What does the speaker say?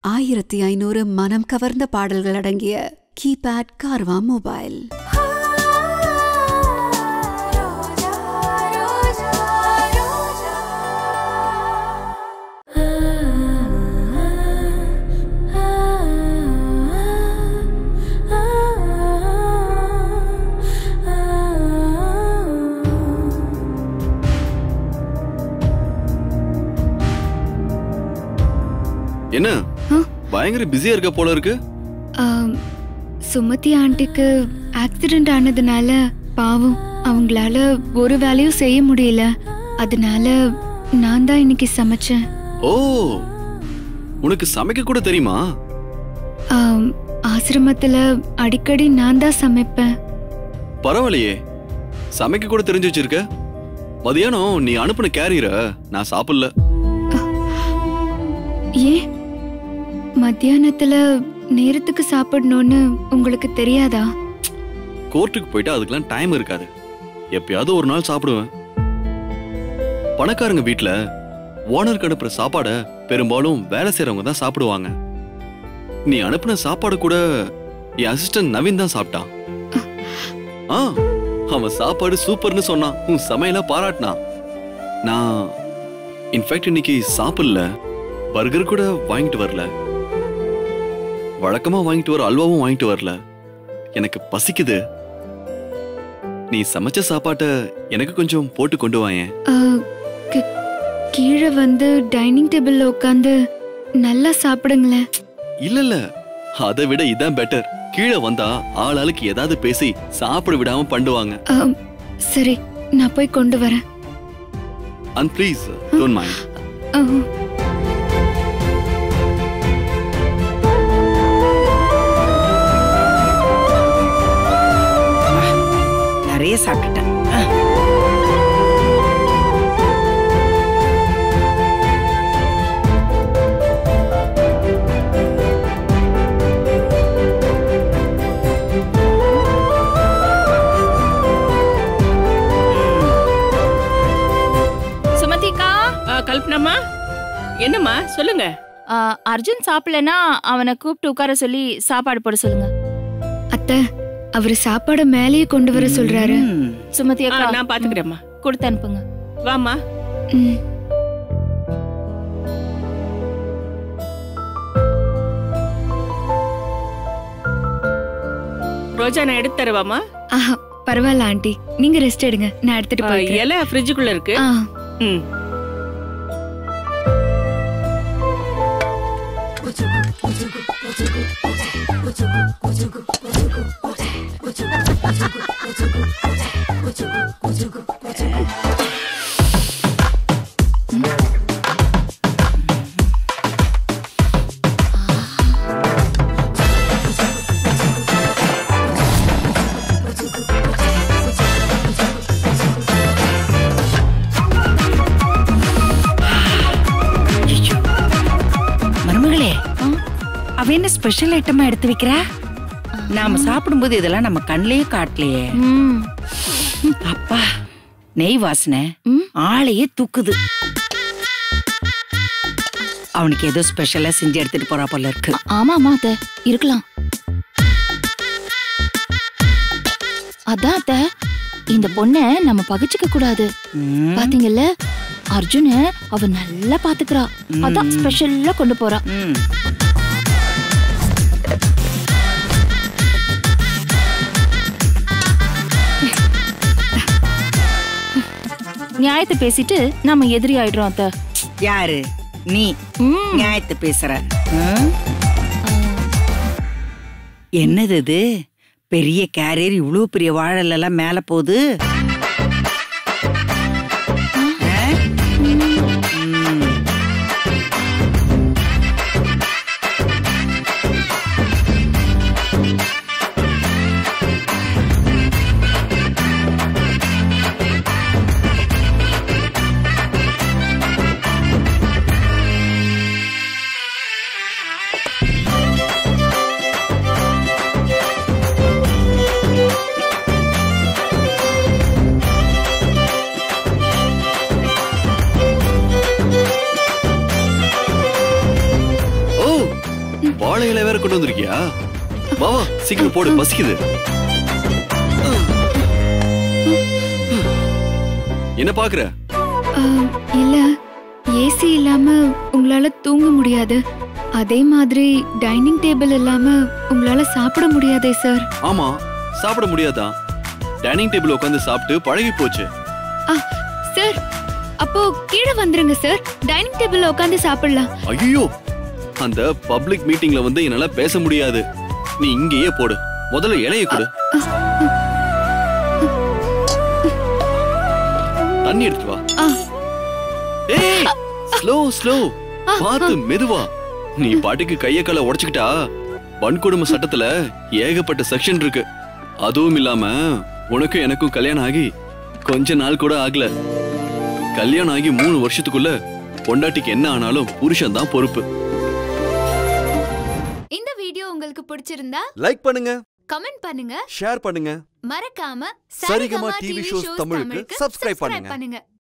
ஆயிரத்தி ஐநூறு மனம் கவர்ந்த பாடல்கள் அடங்கிய கீபேட் கார்வா மொபைல் என்ன ஆ? பயங்கர பிஸியா இருக்க போல இருக்கு ஆம், சுமதி ஆண்டிக்கு ஆக்சிடென்ட் ஆனதுனால பாவம் அவங்களால ஒரு வேலையும் செய்ய முடியல அதனால நான் தான் இன்னைக்கு சமைச்சேன் ஓ உனக்கு சமைக்க கூட தெரியுமா ஆம், ஆசிரமத்துல அடிக்கடி நான் தான் சமைப்பேன் பரவாயில்லையே சமைக்க கூட தெரிஞ்சு வச்சிருக்க மதியானம் நீ அனுப்புன கேரியர நான் சாப்பிடல ஏன் மத்தியானத்துல நேரத்துக்கு சாப்பிடணும்னு உங்களுக்கு தெரியாதா கோர்ட்டுக்கு போயிட்டு அதுக்கெல்லாம் டைம் இருக்காது எப்பயாவது ஒரு நாள் சாப்பிடுவேன் பணக்காரங்க வீட்ல ஓனருக்கு அனுப்புற சாப்பாட பெரும்பாலும் வேலை செய்றவங்க தான் சாப்பிடுவாங்க நீ அனுப்புன சாப்பாடு கூட என் அசிஸ்டன்ட் நவீன் தான் சாப்பிட்டான் ஆ அவன் சாப்பாடு சூப்பர்னு சொன்னான் உன் சமையல பாராட்டினான் நான் இன்ஃபேக்ட் இன்னைக்கு சாப்பிடல பர்கர் கூட வாங்கிட்டு வரல வழக்கமா வாங்கிட்டு வர அல்வாவும் வாங்கிட்டு வரல எனக்கு பசிக்குது நீ சமைச்ச சாப்பாட்ட எனக்கு கொஞ்சம் போட்டு கொண்டு வாயேன் ஆ, கி- கீழே வந்து டைனிங் டேபிள்ல உட்காந்து நல்லா சாப்பிடுங்களேன் இல்ல இல்ல அதை விட இதான் பெட்டர் கீழே வந்தா ஆள் ஆளுக்கு ஏதாவது பேசி சாப்பிட விடாம பண்ணுவாங்க ஆம், சரி நான் போய் கொண்டு வரேன் அண்ட் ப்ளீஸ் டோன்ட் மைண்ட் ஆ, நிறைய சாப்பிட்டுட்டேன் ஆ. சுமதிக்கா ஆ, கல்பனாம்மா என்னம்மா சொல்லுங்க ஆ, அர்ஜுன் சாப்பிடலனா அவனை கூப்பிட்டு உட்கார சொல்லி சாப்பாடு போட சொல்லுங்க அத்தை அவரு சாப்பாட மேலேயே கொண்டு வர சொல்றாரு ம். சுமதி ஆ, அக்கா நான் பாத்துக்கிறேம்மா கொடுத்து அனுப்புங்க வாம்மா ம். ரோஜா நான் எடுத்து தரவாமா ஆஹா பரவாயில்ல ஆண்டி நீங்க ரெஸ்ட் எடுங்க நான் எடுத்துட்டு போய்க்கிறேன் இலை ஃப்ரிட்ஜுக்குள்ள இருக்கு ஆ ம் மருமகளே அவ என்ன ஸ்பெஷல் ஐட்டமா எடுத்து வைக்கிறா நாம சாப்பிடும்போது இதெல்லாம் நம்ம கண்ணிலேயே காட்டலையே ம் அப்பா நெய் வாசனை ம். ஆளையே தூக்குது அவனுக்கு ஏதோ ஸ்பெஷலா செஞ்சு எடுத்துட்டு போறா போல இருக்கு ஆமா ஆமா அத்தை இருக்கலாம் அதான் அத்தை இந்த பொண்ண நம்ம பகிச்சுக்க கூடாது ம். பாத்தீங்கல்ல அர்ஜுன அவ நல்லா பாத்துக்கிறா அதான் ஸ்பெஷல்லா கொண்டு போறா ம். நியாயத்தை பேசிட்டு நம்ம எதிரி ஆயிடுறோம் அத்தை யாரு நீ ம். நியாயத்தை பேசுற ம்? என்னது இது பெரிய கேரியர் இவ்வளவு பெரிய வாழல் எல்லாம் மேல போகுது ஆ? ம். வாழை இலை வேற கொண்டு வந்திருக்கியா வா வா சீக்கிரம் போடு பசிக்குது என்ன பாக்குற ஆம், இல்ல ஏசி இல்லாம உங்களால தூங்க முடியாது அதே மாதிரி டைனிங் டேபிள் இல்லாம உங்களால சாப்பிட முடியாதே சார் ஆமா சாப்பிட முடியாதா டைனிங் டேபிள் உட்காந்து சாப்பிட்டு பழகி போச்சு ஆ, சார் அப்போ கீழே வந்துருங்க சார் டைனிங் டேபிள்ல உட்காந்து சாப்பிடலாம் ஐயோ அந்த பப்ளிக் மீட்டிங்ல வந்து என்னால பேச முடியாது நீ இங்கேயே போடு முதல்ல இலைய கொடு தண்ணி எடுத்து வா ஆ. ஏய் ஸ்லோ ஸ்லோ பார்த்து மெதுவா நீ பாட்டுக்கு கைய கால உடைச்சுக்கிட்டா வன்கொடுமை சட்டத்துல ஏகப்பட்ட செக்ஷன் இருக்கு அதுவும் இல்லாம உனக்கும் எனக்கும் கல்யாணம் ஆகி கொஞ்ச நாள் கூட ஆகல கல்யாணம் ஆகி மூணு வருஷத்துக்குள்ள பொண்டாட்டிக்கு என்ன ஆனாலும் புருஷன் தான் பொறுப்பு இந்த வீடியோ உங்களுக்கு பிடிச்சிருந்தா லைக் பண்ணுங்க கமெண்ட் பண்ணுங்க ஷேர் பண்ணுங்க மறக்காம சரிகமா டிவி ஷோஸ் தமிழுக்கு subscribe பண்ணுங்க. பண்ணுங்க